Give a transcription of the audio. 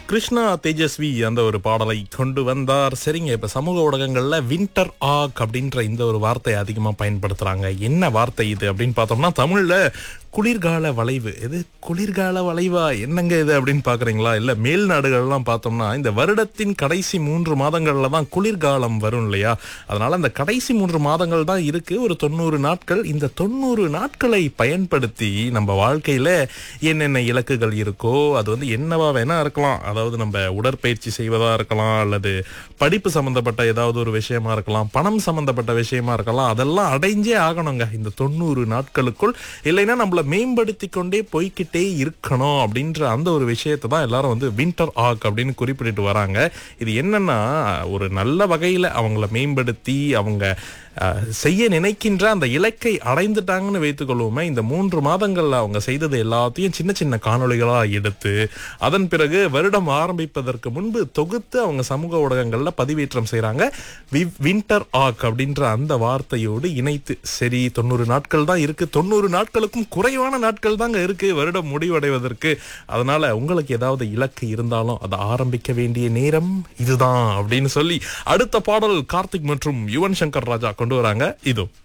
கிருஷ்ணா தேஜஸ்வி அந்த ஒரு பாடலை கொண்டு வந்தார் சரிங்க இப்ப சமூக ஊடகங்கள்ல வின்டர் ஆக் அப்படின்ற இந்த ஒரு வார்த்தையை அதிகமா பயன்படுத்துறாங்க என்ன வார்த்தை இது அப்படின்னு பார்த்தோம்னா தமிழ்ல குளிர்கால வளைவு இது குளிர்கால வளைவா என்னங்க இது அப்படின்னு பாக்குறீங்களா இல்ல மேல் நாடுகள்லாம் பார்த்தோம்னா இந்த வருடத்தின் கடைசி மூன்று மாதங்கள்ல தான் குளிர்காலம் வரும் இல்லையா அதனால அந்த கடைசி மூன்று மாதங்கள் தான் இருக்கு ஒரு தொண்ணூறு நாட்கள் இந்த தொண்ணூறு நாட்களை பயன்படுத்தி நம்ம வாழ்க்கையில என்னென்ன இலக்குகள் இருக்கோ அது வந்து என்னவா வேணா இருக்கலாம் அதாவது நம்ம உடற்பயிற்சி செய்வதா இருக்கலாம் அல்லது படிப்பு சம்பந்தப்பட்ட ஏதாவது ஒரு விஷயமா இருக்கலாம் பணம் சம்பந்தப்பட்ட விஷயமா இருக்கலாம் அதெல்லாம் அடைஞ்சே ஆகணுங்க இந்த தொண்ணூறு நாட்களுக்குள் இல்லைன்னா நம்மள மேம்படுத்தி கொண்டே போய்க்கிட்டே இருக்கணும் அப்படின்ற அந்த ஒரு விஷயத்தை தான் எல்லாரும் வந்து வின்டர் ஆக் அப்படின்னு குறிப்பிட்டு வராங்க இது என்னன்னா ஒரு நல்ல வகையில அவங்கள மேம்படுத்தி அவங்க அஹ், செய்ய நினைக்கின்ற அந்த இலக்கை அடைந்துட்டாங்கன்னு வைத்துக்கொள்வோமே இந்த மூன்று மாதங்கள்ல அவங்க செய்தது எல்லாத்தையும் சின்ன சின்ன காணொளிகளா எடுத்து அதன் பிறகு வருடம் ஆரம்பிப்பதற்கு முன்பு தொகுத்து அவங்க சமூக ஊடகங்கள்ல பதிவேற்றம் செய்றாங்க வின்டர் ஆக் அப்படின்ற அந்த வார்த்தையோடு இணைத்து சரி தொண்ணூறு நாட்கள் தான் இருக்கு தொண்ணூறு நாட்களுக்கும் குறைவான நாட்கள் தாங்க இருக்கு வருடம் முடிவடைவதற்கு அதனால உங்களுக்கு ஏதாவது இலக்கு இருந்தாலும் அதை ஆரம்பிக்க வேண்டிய நேரம் இதுதான் அப்படின்னு சொல்லி அடுத்த பாடல் கார்த்திக் மற்றும் யுவன் சங்கர் ராஜா கொண்டு வராங்க இதோ